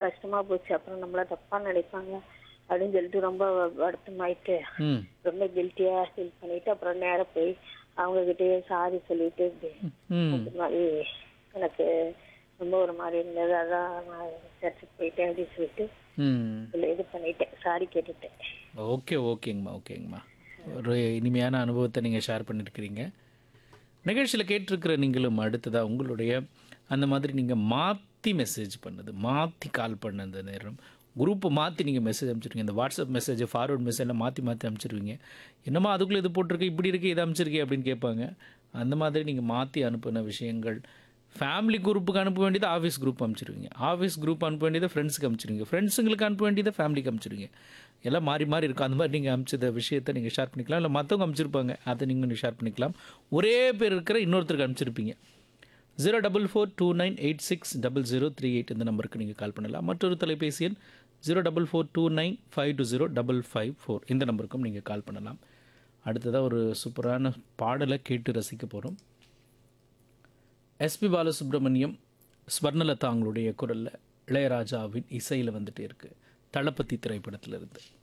கஷ்டமா போச்சு அப்புறம் நம்மள தப்பா நினைப்பாங்க அப்படின்னு சொல்லிட்டு ரொம்ப வருத்தமாயிட்டு ம் ரொம்ப கில்ட்டியா ஃபீல் பண்ணிட்டு அப்புறம் நேரா போய் அவங்க கிட்டயே சாரி சொல்லிட்டு இப்படி ம் இந்த மாதிரி எனக்கு ரொம்ப ஒரு மாதிரி இருந்தது அதான் நான் சர்ச்சுக்கு போயிட்டேன் அப்படின்னு சொல்லிட்டு ம் இதுல இது பண்ணிட்டேன் சாரி கேட்டுட்டேன் ஓகே ஓகேங்கம்மா ஓகேங்கம்மா ஒரு இனிமையான அனுபவத்தை நீங்கள் ஷேர் பண்ணியிருக்கிறீங்க நிகழ்ச்சியில் கேட்டிருக்கிற நீங்களும் அடுத்ததாக உங்களுடைய அந்த மாதிரி நீங்கள் மாற்றி மெசேஜ் பண்ணது மாற்றி கால் பண்ண அந்த நேரம் குரூப்பை மாற்றி நீங்கள் மெசேஜ் அனுப்பிச்சிருக்கீங்க இந்த வாட்ஸ்அப் மெசேஜ் ஃபார்வர்ட் மெசேஜ்லாம் மாற்றி மாற்றி அனுப்பிச்சிருவீங்க என்னம்மா அதுக்குள்ளே இது போட்டிருக்கு இப்படி இருக்கு இது அனுப்பிச்சிருக்கே அப்படின்னு கேட்பாங்க அந்த மாதிரி நீங்கள் மாற்றி அனுப்பின விஷயங்கள் ஃபேமிலி குரூப்புக்கு அனுப்ப வேண்டியது ஆஃபீஸ் குரூப் அனுப்பிச்சிருவீங்க ஆஃபீஸ் குரூப் அனுப்ப வேண்டியதை ஃப்ரெண்ட்ஸுக்கு அனுப்பிச்சிருவீங்க ஃப்ரெண்ட்ஸுங்களுக்கு அனுப்ப வேண்டியதை ஃபேமிலிக்கு அனுப்பிச்சிருவீங்க எல்லாம் மாறி மாறி இருக்கும் அந்த மாதிரி நீங்கள் அனுப்பிச்சத விஷயத்தை நீங்கள் ஷேர் பண்ணிக்கலாம் இல்லை மற்றவங்க அனுப்பிச்சிருப்பாங்க அதை நீங்கள் ஷேர் பண்ணிக்கலாம் ஒரே பேர் இருக்கிற இன்னொருத்தருக்கு அனுப்பிச்சிருப்பீங்க zero double four two nine eight six double zero three eight இந்த நம்பருக்கு நீங்கள் கால் பண்ணலாம் மற்றொரு தொலைபேசி எண் zero double four two nine five two zero double five four இந்த நம்பருக்கும் நீங்கள் கால் பண்ணலாம் அடுத்ததாக ஒரு சூப்பரான பாடலை கேட்டு ரசிக்க போகிறோம் எஸ்பி பாலசுப்ரமணியம் ஸ்வர்ணலதா அவங்களுடைய குரலில் இளையராஜாவின் இசையில் வந்துட்டே இருக்குது தளபதி திரைப்படத்தில் இருந்து